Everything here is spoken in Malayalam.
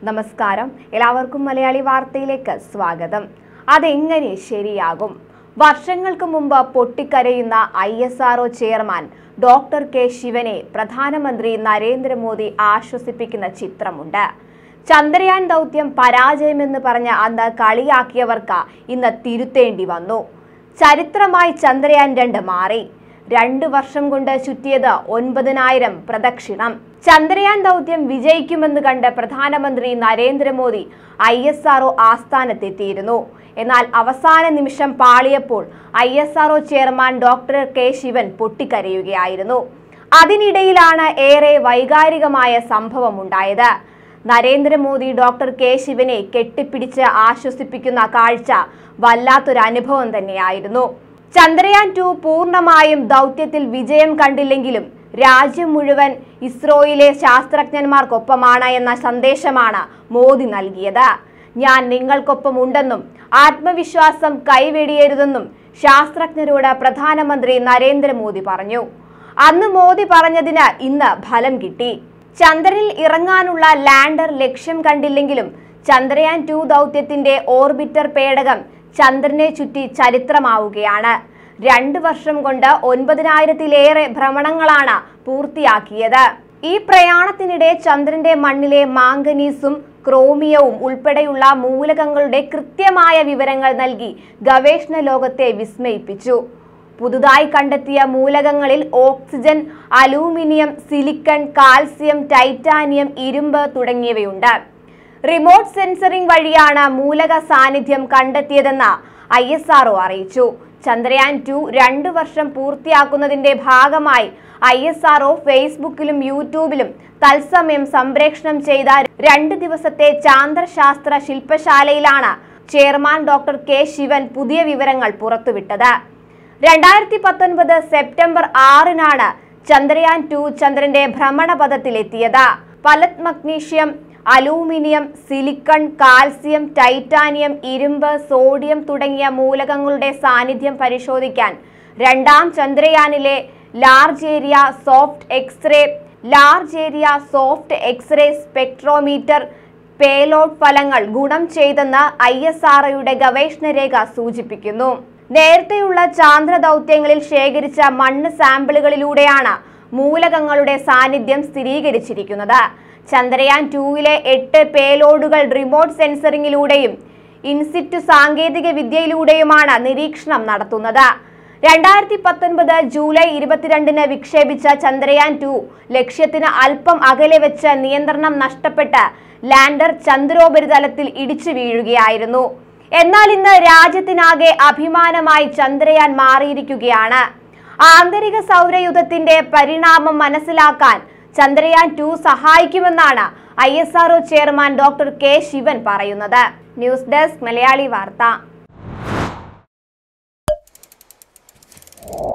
നമസ്കാരം എല്ലാവർക്കും മലയാളി വാർത്തയിലേക്ക് സ്വാഗതം അതെങ്ങനെ ശരിയാകും വർഷങ്ങൾക്ക് മുമ്പ് പൊട്ടിക്കരയുന്ന I S R O chairman doctor K ശിവനെ പ്രധാനമന്ത്രി നരേന്ദ്രമോദി ആശ്വസിപ്പിക്കുന്ന ചിത്രമുണ്ട് ചന്ദ്രയാൻ ദൗത്യം പരാജയമെന്ന് പറഞ്ഞ അന്ന് കളിയാക്കിയവർക്ക് ഇന്ന് തിരുത്തേണ്ടി വന്നു ചരിത്രമായി ചന്ദ്രയാൻ രണ്ട് മാറി രണ്ട് വർഷം കൊണ്ട് ചുറ്റിയത് ഒൻപതിനായിരം പ്രദക്ഷിണം ചന്ദ്രയാൻ ദൗത്യം വിജയിക്കുമെന്ന് കണ്ട് പ്രധാനമന്ത്രി നരേന്ദ്രമോദി ഐ എസ് ആർഒ ആസ്ഥാനത്തെത്തിയിരുന്നു എന്നാൽ അവസാന നിമിഷം പാളിയപ്പോൾ I S R O chairman doctor K Shivan പൊട്ടിക്കരയുകയായിരുന്നു അതിനിടയിലാണ് ഏറെ വൈകാരികമായ സംഭവം ഉണ്ടായത് നരേന്ദ്രമോദി ഡോക്ടർ കെ ശിവനെ കെട്ടിപ്പിടിച്ച് ആശ്വസിപ്പിക്കുന്ന കാഴ്ച വല്ലാത്തൊരു അനുഭവം തന്നെയായിരുന്നു ചന്ദ്രയാൻ ടു പൂർണ്ണമായും ദൗത്യത്തിൽ വിജയം കണ്ടില്ലെങ്കിലും രാജ്യം മുഴുവൻ ഇസ്രോയിലെ ശാസ്ത്രജ്ഞന്മാർക്കൊപ്പമാണ് എന്ന സന്ദേശമാണ് മോദി നൽകിയത് ഞാൻ നിങ്ങൾക്കൊപ്പം ഉണ്ടെന്നും ആത്മവിശ്വാസം കൈവെടിയരുതെന്നും ശാസ്ത്രജ്ഞരോട് പ്രധാനമന്ത്രി നരേന്ദ്രമോദി പറഞ്ഞു അന്ന് മോദി പറഞ്ഞതിന് ഇന്ന് ഫലം കിട്ടി ചന്ദ്രനിൽ ഇറങ്ങാനുള്ള ലാൻഡർ ലക്ഷ്യം കണ്ടില്ലെങ്കിലും ചന്ദ്രയാൻ ടു ദൗത്യത്തിന്റെ ഓർബിറ്റർ പേടകം ചന്ദ്രനെ ചുറ്റി ചരിത്രമാവുകയാണ് രണ്ട് വർഷം കൊണ്ട് ഒൻപതിനായിരത്തിലേറെ ഭ്രമണങ്ങളാണ് പൂർത്തിയാക്കിയത് ഈ പ്രയാണത്തിനിടെ ചന്ദ്രന്റെ മണ്ണിലെ മാംഗനീസും ക്രോമിയവും ഉൾപ്പെടെയുള്ള മൂലകങ്ങളുടെ കൃത്യമായ വിവരങ്ങൾ നൽകി ഗവേഷണ ലോകത്തെ വിസ്മയിപ്പിച്ചു പുതുതായി കണ്ടെത്തിയ മൂലകങ്ങളിൽ oxygen aluminium silicon calcium titanium ഇരുമ്പ് തുടങ്ങിയവയുണ്ട് റിമോട്ട് സെൻസറിംഗ് വഴിയാണ് മൂലക സാന്നിധ്യം കണ്ടെത്തിയതെന്ന് ഐ എസ് ആർഒ അറിയിച്ചു ചന്ദ്രയാൻ ടു രണ്ടു വർഷം പൂർത്തിയാക്കുന്നതിന്റെ ഭാഗമായി ഐ എസ് ആർഒ ഫേസ്ബുക്കിലും യൂട്യൂബിലും തത്സമയം സംപ്രേഷണം ചെയ്ത രണ്ട് ദിവസത്തെ ചാന്ദ്രശാസ്ത്ര ശില്പശാലയിലാണ് ചെയർമാൻ ഡോക്ടർ കെ ശിവൻ പുതിയ വിവരങ്ങൾ പുറത്തുവിട്ടത് രണ്ടായിരത്തി പത്തൊൻപത് സെപ്റ്റംബർ ആറിനാണ് ചന്ദ്രയാൻ ടു ചന്ദ്രന്റെ ഭ്രമണപഥത്തിലെത്തിയത് പലത് magnesium aluminium silicon calcium titanium ഇരുമ്പ് സോഡിയം തുടങ്ങിയ മൂലകങ്ങളുടെ സാന്നിധ്യം പരിശോധിക്കാൻ രണ്ടാം ചന്ദ്രയാനിലെ large area soft X-ray large area soft X-ray spectrometer payload ഫലങ്ങൾ ഗുണം ചെയ്തെന്ന് ഐ എസ് ആർഒയുടെ ഗവേഷണ രേഖ സൂചിപ്പിക്കുന്നു നേരത്തെയുള്ള ചാന്ദ്ര ദൗത്യങ്ങളിൽ ശേഖരിച്ച മണ്ണ് സാമ്പിളുകളിലൂടെയാണ് മൂലകങ്ങളുടെ സാന്നിധ്യം സ്ഥിരീകരിച്ചിരിക്കുന്നത് ചന്ദ്രയാൻ ടൂവിലെ എട്ട് പേലോഡുകൾ റിമോട്ട് സെൻസറിങ്ങിലൂടെയും ഇൻസിറ്റു സാങ്കേതിക വിദ്യയിലൂടെയുമാണ് നിരീക്ഷണം നടത്തുന്നത് രണ്ടായിരത്തി പത്തൊൻപത് ജൂലൈ ഇരുപത്തിരണ്ടിന് വിക്ഷേപിച്ച ചന്ദ്രയാൻ ടു ലക്ഷ്യത്തിന് അല്പം അകലെ വെച്ച് നിയന്ത്രണം നഷ്ടപ്പെട്ട് ലാൻഡർ ചന്ദ്രോപരിതലത്തിൽ ഇടിച്ചു വീഴുകയായിരുന്നു എന്നാൽ ഇന്ന് രാജ്യത്തിനാകെ അഭിമാനമായി ചന്ദ്രയാൻ മാറിയിരിക്കുകയാണ് ആന്തരിക സൗരയുധത്തിന്റെ പരിണാമം മനസ്സിലാക്കാൻ ചന്ദ്രയാൻ ടു സഹായിക്കുമെന്നാണ് I S R O chairman doctor K Sivan പറയുന്നത് ന്യൂസ് ഡെസ്ക് മലയാളി വാർത്ത